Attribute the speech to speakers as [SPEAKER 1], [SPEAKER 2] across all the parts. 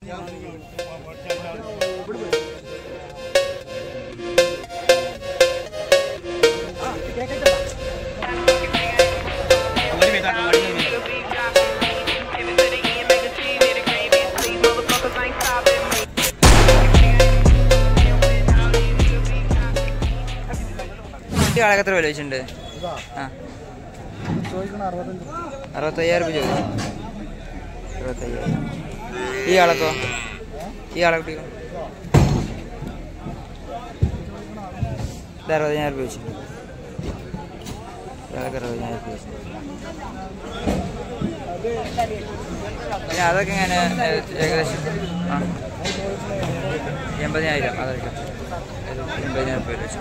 [SPEAKER 1] ഈ കാളക്ക് എത്ര വില വെച്ചിട്ടുണ്ട് ആ അറുപത്തയ്യായിരം രൂപ ചോദിച്ചു അറുപത്തയ്യായിരം ഈ ആളക്കോ ഈ ആളെ കുട്ടിക്കോ ഇത് അറുപതിനായിരം രൂപ വെച്ചു ഇയാൾക്ക് അറുപതിനായിരം രൂപ വെച്ചു പിന്നെ അതൊക്കെ എങ്ങനെ ഏ- ഏകദേശം ആ എൺപതിനായിരം അതൊക്കെ എൺപതിനായിരം രൂപ വെച്ചു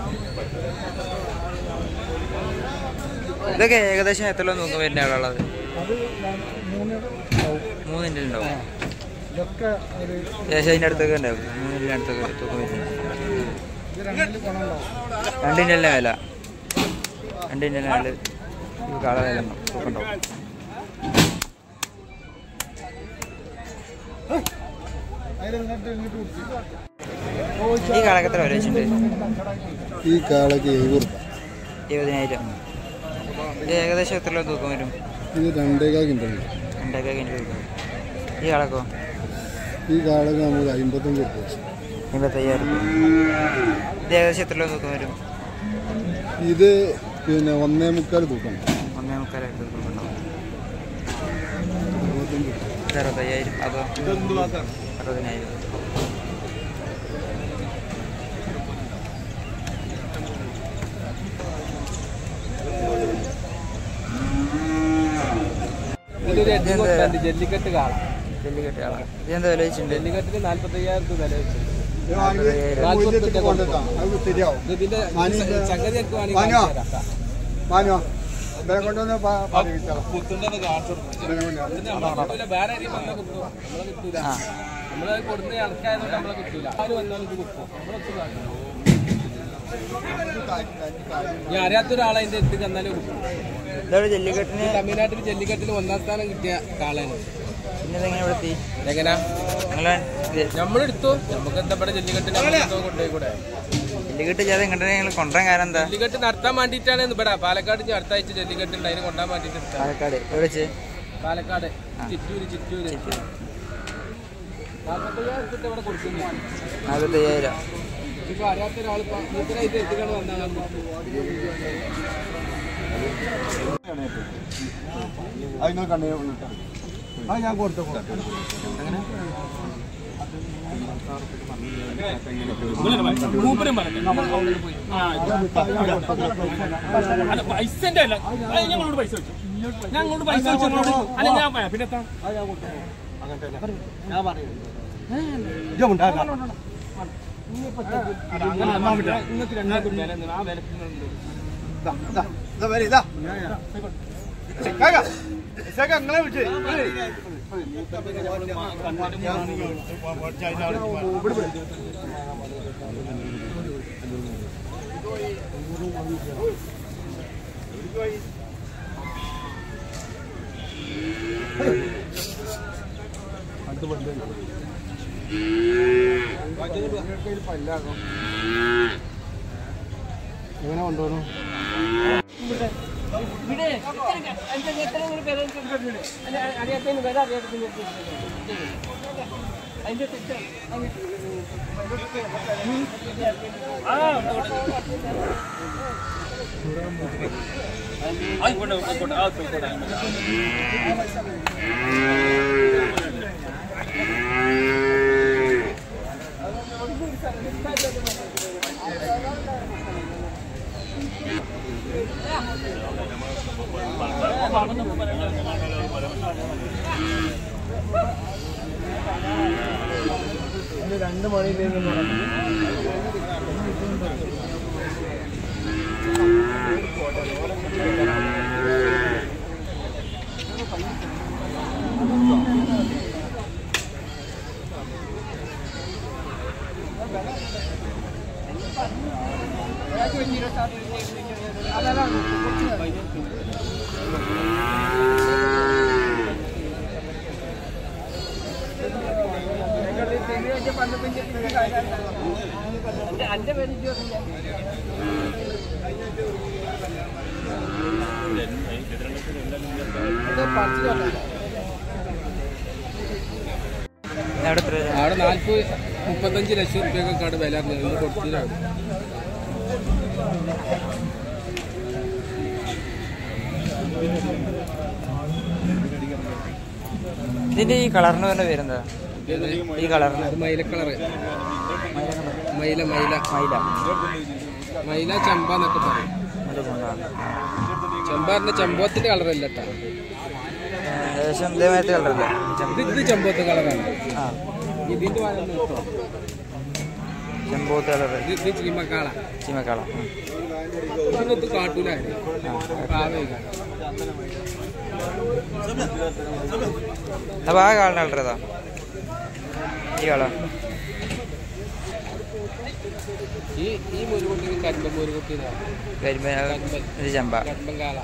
[SPEAKER 1] ഇതൊക്കെ ഏകദേശം എത്ര നോക്കും വരുന്ന ആളുള്ളത് മൂന്നിൻ്റെ ഉണ്ടാവും
[SPEAKER 2] ഇതൊക്കെ ഒരു
[SPEAKER 1] ഏകദേശം അതിൻ്റെ അടുത്തൊക്കെ ഉണ്ടാവും മൂന്നിൻ്റെ അടുത്തൊക്കെ തൂക്കം വരുന്നുണ്ട്
[SPEAKER 2] ഇത് രണ്ടിൽ ഗുണമുണ്ടാവും
[SPEAKER 1] രണ്ടിൻ്റെ എല്ലാം വില രണ്ടിൻ്റെ എല്ലാം വില ഈ കാള വില ഉണ്ടാവും, തൂക്കം ഉണ്ടാവും
[SPEAKER 2] അതിൽ ഇങ്ങോട്ട് ഇങ്ങോട്ട് കുടിച്ചു
[SPEAKER 1] ഈ കാളക്ക് എത്ര വില വെച്ചിട്ടുണ്ട്
[SPEAKER 2] ഈ കാളക്ക് എഴുപത് രൂപ
[SPEAKER 1] ഇരുപതിനായിരം ഇത് ഏകദേശം എത്ര രൂപ തൂക്കം വരും
[SPEAKER 2] ഇത് രണ്ടേകാൽ കിട്ടുന്നു
[SPEAKER 1] രണ്ടൊക്കെ കഴിഞ്ഞ് തൂക്കം ഈ കാളക്കോ
[SPEAKER 2] ഈ കാളക്ക് നമുക്ക് അമ്പത്തഞ്ച് രൂപ വെച്ചു
[SPEAKER 1] എൺപത്തയ്യായിരം രൂപ ഇത് ഏകദേശം എത്ര രൂപ തൂക്കം വരും
[SPEAKER 2] ഇത് പിന്നെ ഒന്നേ മുക്കാൽ തൂക്കണം
[SPEAKER 1] ഒന്നേ മുക്കാലായിട്ട് തൂക്കം ഉണ്ടാവും
[SPEAKER 2] അറുപത്തഞ്ച് രൂപ
[SPEAKER 1] ഇത് അറുപത്തയ്യായിരം അതോ അറുപതിനായിരം ഇതെന്താ?
[SPEAKER 3] ജല്ലിക്കെട്ട് കാണാം
[SPEAKER 1] ജല്ലിക്കെട്ട് ആളാ ഇതെന്താ വില വെച്ചിട്ടുണ്ട്
[SPEAKER 3] ജല്ലിക്കെട്ടിന് നാല്പത്തയ്യായിരം രൂപ വില വെച്ചിട്ടുണ്ട്
[SPEAKER 2] ശരിയാവും
[SPEAKER 3] ഇത് ഇതിന്റെ
[SPEAKER 2] മാനിന്റെ-
[SPEAKER 3] സംഗതി ഒക്കെ വേണമെങ്കിൽ
[SPEAKER 2] മാനുവാ?
[SPEAKER 3] കാണിച്ചു തരാം.
[SPEAKER 2] മാനോ ഇവരെ കൊണ്ടുവന്ന്
[SPEAKER 3] കുത്തുണ്ടെന്ന് കാണിച്ചു കൊടുക്കും. ഇതിന് നമ്മളെ കിട്ടൂല. വേറെ ആരെയും വന്നാൽ കിട്ടും. നമ്മളെ കിട്ടൂല.
[SPEAKER 1] ആ
[SPEAKER 3] നമ്മള് കൊടുന്ന് ഇറക്കായതുകൊണ്ട് നമ്മളെ കിട്ടൂല ആര് വന്നാലും ഇത് കിട്ടും നമ്മളെ ഒത്തും കാണില്ല. ഇനി അറിയാത്ത ഒരാളെ അതിന്റെ അടുത്ത് ചെന്നാലും കിട്ടും
[SPEAKER 1] ഇതവിടെ ജല്ലിക്കെട്ടിന്
[SPEAKER 3] തമിഴ്നാട്ടിൽ ജല്ലിക്കെട്ടിൽ ഒന്നാം സ്ഥാനം കിട്ടിയ കാളാണ്
[SPEAKER 1] പിന്നെ ഇതെങ്ങനെ ഇവിടെ എത്തി
[SPEAKER 3] എങ്ങനാ
[SPEAKER 1] നിങ്ങളെ
[SPEAKER 3] നമ്മളെടുത്തു നമുക്ക് എന്താ ഇവിടെ ജല്ലിക്കെട്ടിന് നമ്മളെടുത്തോ കൊണ്ടുപോയി കൂടെ
[SPEAKER 1] ജല്ലിക്കെട്ട് ചെയ്ത് ഇങ്ങോട്ട് നിങ്ങൾ കൊണ്ടുവരാൻ കാരണം എന്താ
[SPEAKER 3] ജല്ലിക്കെട്ട് നടത്താൻ വേണ്ടിയിട്ടാണ് ഇവിടെ പാലക്കാട് ഇനി അടുത്ത ആഴ്ച ജല്ലിക്കെട്ട് ഉണ്ട് അതിന് കൊണ്ടാൻ വേണ്ടിയിട്ട് എടുത്തതാണ്.
[SPEAKER 1] പാലക്കാട് എവിടെ വെച്ച്
[SPEAKER 3] പാലക്കാട് ചിറ്റൂര് ചിറ്റൂര് നാൽപ്പത്തയ്യായിരം ഉറുപ്പിക ഇവിടെ കൊടുക്കുന്നു
[SPEAKER 1] നാൽപ്പത്തയ്യായിരം
[SPEAKER 3] ഇപ്പൊ അറിയാത്ത ഒരാൾ മൂപ്പരായിട്ട് എത്തിക്കാണ് വന്നാൽ
[SPEAKER 2] അതിങ്ങൾ കണ്ടേ അത് ഞാൻ കൊടുത്തു
[SPEAKER 4] മൂപ്പരും പറഞ്ഞു അല്ല പൈസന്റെ അല്ല അത് ഞങ്ങളോട് പൈസ വെച്ചു ഞങ്ങളോട് പൈസ വെച്ചു ഞങ്ങളോട് അല്ല ഞാൻ പറയാം പിന്നെ എത്താ? അല്ല, അങ്ങനെ തന്നാ പറ്റില്ല. നിങ്ങൾക്ക് രണ്ടാൾക്കും വില എന്താണ്? ആ വിലക്ക് നിങ്ങളുണ്ട്.
[SPEAKER 2] എങ്ങനെ കൊണ്ടുപോകണം
[SPEAKER 4] ആയിക്കോട്ടെ, ആയിക്കോട്ടെ, ആ, ആയിക്കോട്ടെ.
[SPEAKER 2] രണ്ട് മണിയിലേക്ക്
[SPEAKER 3] ആ
[SPEAKER 1] അവിടെ എത്ര വരും?
[SPEAKER 3] അവിടെ നാല്പത് മുപ്പത്തഞ്ച് ലക്ഷം റുപ്യൊക്കെ അവിടെ വില അറിഞ്ഞത് കൊടുത്തിട്ടാണ്
[SPEAKER 1] ഇതിന്റെ ഈ കളറിന് വരുന്ന പേരെന്താ ഈ കളറിന്
[SPEAKER 3] അത് മൈല കളറ് മൈല മൈല
[SPEAKER 1] മൈല
[SPEAKER 3] മൈല ചെമ്പ എന്നൊക്കെ പറയും
[SPEAKER 1] മറ്റേ ചെമ്പാണ്
[SPEAKER 3] ചെമ്പ പറഞ്ഞ ചെമ്പോത്തിന്റെ കളറല്ല കേട്ടോ
[SPEAKER 1] ഏകദേശം ഇതേമാതിരത്തെ കളറല്ലേ
[SPEAKER 3] ഇത് ഇത് ചെമ്പോത്ത് കളറാണ്
[SPEAKER 1] ആ
[SPEAKER 3] ഇതിന്റെ വാഴ
[SPEAKER 1] ചെമ്പോത്ത് കളറ്
[SPEAKER 3] ഇത് ഇത് ചീമക്കാള
[SPEAKER 1] ചീമക്കാള
[SPEAKER 3] ഇതിനൊത്ത് കാട്ടൂലായിരുന്നു പ്രാവേകാണ്
[SPEAKER 1] അപ്പൊ ആ കാളിന് കളർ ഏതാ ഈ കളർ
[SPEAKER 3] ഈ ഈ മുരുകുട്ടി കരിമ്പ മുരുകുട്ടി
[SPEAKER 1] കരിമ്പ ഇത് ചെമ്പ
[SPEAKER 3] കരിമ്പൻ കാള